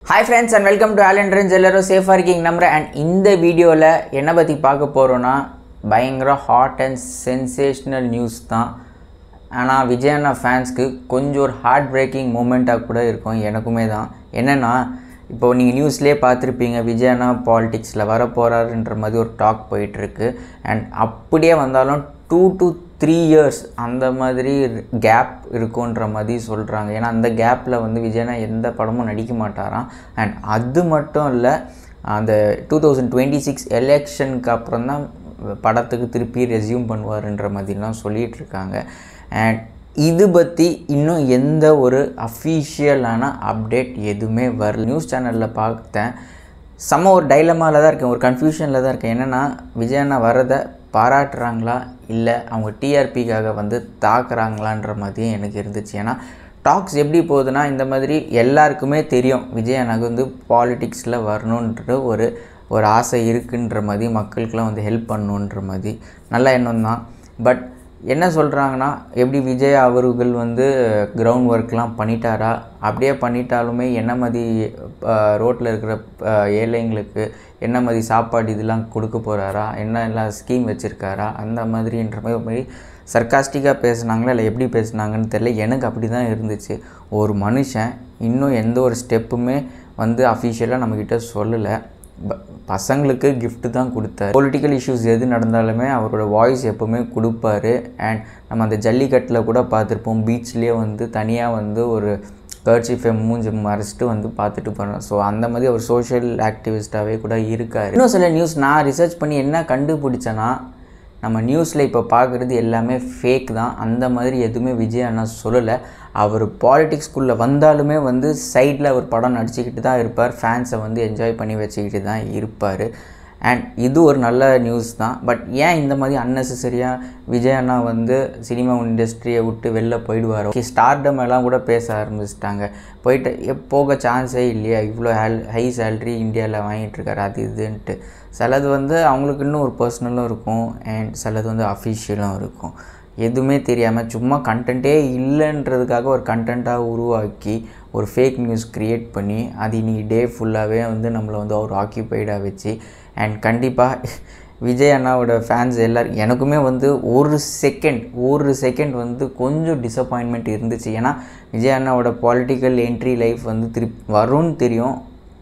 hi friends and welcome to ஆலண்ட்ரன்ஸ் எல்லாரும் சேஃபாக இருக்கீங்க நம்புறேன் அண்ட் இந்த வீடியோவில் என்ன பற்றி பார்க்க போகிறோன்னா பயங்கர ஹாட் அண்ட் சென்சேஷ்னல் நியூஸ் தான் ஆனால் விஜயண்ணா ஃபேன்ஸ்க்கு கொஞ்சம் ஒரு ஹார்ட் பிரேக்கிங் மூமெண்ட்டாக கூட இருக்கும் எனக்குமே தான் என்னென்னா இப்போ நீங்கள் நியூஸ்லேயே பார்த்துருப்பீங்க விஜயண்ணா பாலிடிக்ஸில் வர போகிறாருன்ற மாதிரி ஒரு டாக் போயிட்டுருக்கு அண்ட் அப்படியே வந்தாலும் டூ டு த்ரீ இயர்ஸ் அந்த மாதிரி கேப் இருக்குன்ற மாதிரி சொல்கிறாங்க ஏன்னா அந்த கேப்பில் வந்து விஜயனா எந்த படமும் நடிக்க மாட்டாராம் அண்ட் அது மட்டும் இல்லை அந்த டூ தௌசண்ட் டுவெண்ட்டி சிக்ஸ் எலெக்ஷனுக்கு அப்புறம் தான் படத்துக்கு திருப்பி ரெஸ்யூம் பண்ணுவாருன்ற மாதிரிலாம் சொல்லிகிட்டு இருக்காங்க அண்ட் இது பற்றி இன்னும் எந்த ஒரு அஃபீஷியலான அப்டேட் எதுவுமே வரல நியூஸ் சேனலில் பார்த்தேன் செம்ம ஒரு டைலமாவில் தான் இருக்கேன் ஒரு கன்ஃபியூஷனில் தான் இருக்கேன் என்னென்னா விஜயண்ணா வரதை பாராட்டுறாங்களா இல்லை அவங்க டிஆர்பிக்காக வந்து தாக்குறாங்களான்ற மாதிரியும் எனக்கு இருந்துச்சு ஏன்னா டாக்ஸ் எப்படி போகுதுன்னா இந்த மாதிரி எல்லாருக்குமே தெரியும் விஜய் எனக்கு வந்து பாலிடிக்ஸில் வரணுன்ற ஒரு ஒரு ஆசை இருக்குன்ற மாதிரி மக்களுக்கெல்லாம் வந்து ஹெல்ப் பண்ணணுன்ற மாதிரி நல்ல எண்ணம் தான் பட் என்ன சொல்கிறாங்கன்னா எப்படி விஜய் அவர்கள் வந்து கிரவுண்ட் ஒர்க்லாம் பண்ணிட்டாரா அப்படியே பண்ணிட்டாலுமே என்ன மாதிரி ரோட்டில் இருக்கிற அஹ், ஏழைங்களுக்கு என்ன மாதிரி சாப்பாடு இதெல்லாம் கொடுக்க போகிறாரா என்ன எல்லாம் ஸ்கீம் வச்சுருக்காரா அந்த மாதிரின்ற மாதிரி ஒரு மாதிரி சர்க்காஸ்டிக்காக பேசுனாங்களா இல்லை எப்படி பேசுனாங்கன்னு தெரியல எனக்கு அப்படி தான் இருந்துச்சு ஒரு மனுஷன் இன்னும் எந்த ஒரு ஸ்டெப்புமே வந்து அஃபிஷியலாக நம்மக்கிட்ட சொல்லலை ப- பசங்களுக்கு gift தான் கொடுத்தாரு பொலிட்டிக்கல் இஷ்யூஸ் எது நடந்தாலுமே அவரோட வாய்ஸ் எப்போவுமே கொடுப்பாரு அண்ட் நம்ம அந்த ஜல்லிக்கட்டில் கூட பார்த்துருப்போம் பீச்லேயே வந்து தனியாக வந்து ஒரு கர்ச்சிஃபை மூஞ்சி மறைச்சிட்டு வந்து பார்த்துட்டு போகிறோம் ஸோ அந்த மாதிரி ஒரு சோஷியல் ஆக்டிவிஸ்டாகவே கூட இருக்கார் இன்னும் சில நியூஸ் நான் ரிசர்ச் பண்ணி என்ன கண்டுபிடிச்சேன்னா நம்ம நியூஸில் இப்போ பார்க்குறது எல்லாமே ஃபேக் தான் அந்த மாதிரி எதுவுமே விஜய் அண்ணா சொல்லலை அவர் பாலிடிக்ஸ்குள்ளே வந்தாலுமே வந்து சைடில் அவர் படம் நடிச்சுக்கிட்டு தான் இருப்பார் ஃபேன்ஸை வந்து என்ஜாய் பண்ணி வச்சுக்கிட்டு தான் இருப்பார் அண்ட் இது ஒரு நல்ல நியூஸ் தான் பட் ஏன் இந்த மாதிரி அன்னெசரியாக விஜய் அண்ணா வந்து சினிமா இண்டஸ்ட்ரியை விட்டு வெளில போயிடுவாரோ ஓகே ஸ்டார்டம் எல்லாம் கூட பேச ஆரம்பிச்சிட்டாங்க போயிட்டு எப் போக சான்ஸே இல்லையா இவ்வளோ ஹேல் ஹை சேல்ரி இந்தியாவில் வாங்கிட்டு இருக்காரு அது இதுன்ட்டு சிலது வந்து அவங்களுக்கு இன்னும் ஒரு பர்சனலும் இருக்கும் அண்ட் சிலது வந்து அஃபிஷியலும் இருக்கும் எதுவுமே தெரியாமல் சும்மா கண்டென்ட்டே இல்லைன்றதுக்காக ஒரு கண்டென்ட்டாக உருவாக்கி ஒரு ஃபேக் நியூஸ் க்ரியேட் பண்ணி அது இன்னைக்கு டே ஃபுல்லாகவே வந்து நம்மளை வந்து அவர் ஆக்கியபைடாக வச்சு அண்ட் கண்டிப்பாக விஜய் அண்ணாவோட ஃபேன்ஸ் எல்லோரும் எனக்குமே வந்து ஒரு செகண்ட் ஒரு செகண்ட் வந்து கொஞ்சம் டிசப்பாயின்மெண்ட் இருந்துச்சு ஏன்னா விஜய் அண்ணாவோட பொலிட்டிக்கல் என்ட்ரி லைஃப் வந்து திருப்பி வரும்னு தெரியும்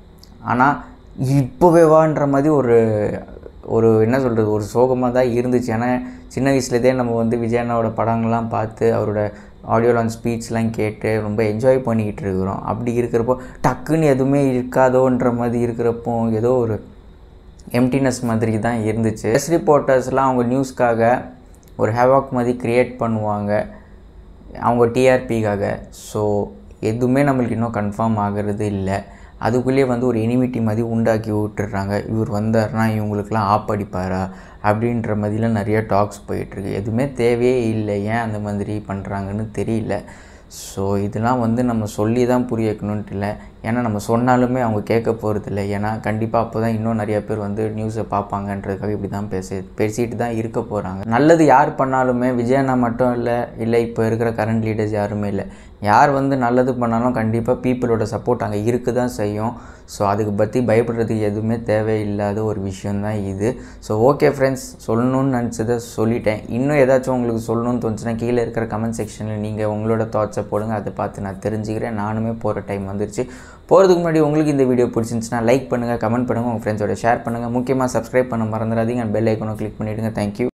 ஆனால் இப்போவே வான்ற மாதிரி ஒரு ஒரு என்ன சொல்கிறது ஒரு சோகமாக தான் இருந்துச்சு ஏன்னா சின்ன வயசுலேருந்தே நம்ம வந்து விஜய் அண்ணாவோட படங்கள்லாம் பார்த்து அவரோட ஆடியோ லான்ச் ஸ்பீச்லாம் கேட்டு ரொம்ப என்ஜாய் பண்ணிக்கிட்டு இருக்கிறோம் அப்படி இருக்கிறப்போ டக்குன்னு எதுவுமே இருக்காதோன்ற மாதிரி இருக்கிறப்போ ஏதோ ஒரு எம்டினஸ் மாதிரி தான் இருந்துச்சு ப்ரெஸ் ரிப்போர்ட்டர்ஸ்லாம் அவங்க நியூஸ்க்காக ஒரு ஹேவாக் மாதிரி க்ரியேட் பண்ணுவாங்க அவங்க டிஆர்பிக்காக ஸோ எதுவுமே நம்மளுக்கு இன்னும் கன்ஃபார்ம் ஆகிறது இல்லை அதுக்குள்ளேயே வந்து ஒரு எனிமிட்டி மாதிரி உண்டாக்கி விட்டுடுறாங்க இவர் வந்தார்னா இவங்களுக்கெல்லாம் ஆப் அடிப்பாரா அப்படின்ற மாதிரிலாம் நிறைய டாக்ஸ் போயிட்டுருக்கு எதுவுமே தேவையே இல்லை ஏன் அந்த மாதிரி பண்ணுறாங்கன்னு தெரியல ஸோ இதெல்லாம் வந்து நம்ம சொல்லி தான் புரிய வைக்கணுன்ட்டு இல்லை ஏன்னா நம்ம சொன்னாலுமே அவங்க கேட்க போகிறது இல்லை ஏன்னா கண்டிப்பாக அப்போ தான் இன்னும் நிறைய பேர் வந்து நியூஸை பார்ப்பாங்கன்றதுக்காக இப்படி தான் பேசி பேசிட்டு தான் இருக்க போகிறாங்க நல்லது யார் பண்ணாலுமே விஜயண்ணா மட்டும் இல்லை இல்லை இப்போ இருக்கிற கரண்ட் லீடர்ஸ் யாருமே இல்லை யார் வந்து நல்லது பண்ணாலும் கண்டிப்பாக பீப்புளோட சப்போர்ட் அங்கே இருக்க தான் செய்யும் ஸோ அதுக்கு பற்றி பயப்படுறதுக்கு எதுவுமே தேவையில்லாத ஒரு விஷயந்தான் இது ஸோ ஓகே ஃப்ரெண்ட்ஸ் சொல்லணும்னு நினச்சதை சொல்லிட்டேன் இன்னும் ஏதாச்சும் உங்களுக்கு சொல்லணும்னு தோணுச்சுன்னா கீழே இருக்கிற கமெண்ட் செக்ஷனில் நீங்கள் உங்களோட தாட்ஸை போடுங்க அதை பார்த்து நான் தெரிஞ்சுக்கிறேன் நானுமே போகிற டைம் வந்துருச்சு போகிறதுக்கு முன்னாடி உங்களுக்கு இந்த வீடியோ பிடிச்சிருந்துச்சுன்னா லைக் பண்ணுங்கள் கமெண்ட் பண்ணுங்கள் உங்கள் ஃப்ரெண்ட்ஸோட ஷேர் பண்ணுங்கள் முக்கியமாக சப்ஸ்கிரைப் பண்ண மறந்துடாதீங்க பெல் ஐக்கனை கிளிக் பண்ணிவிடுங்க தேங்க்யூ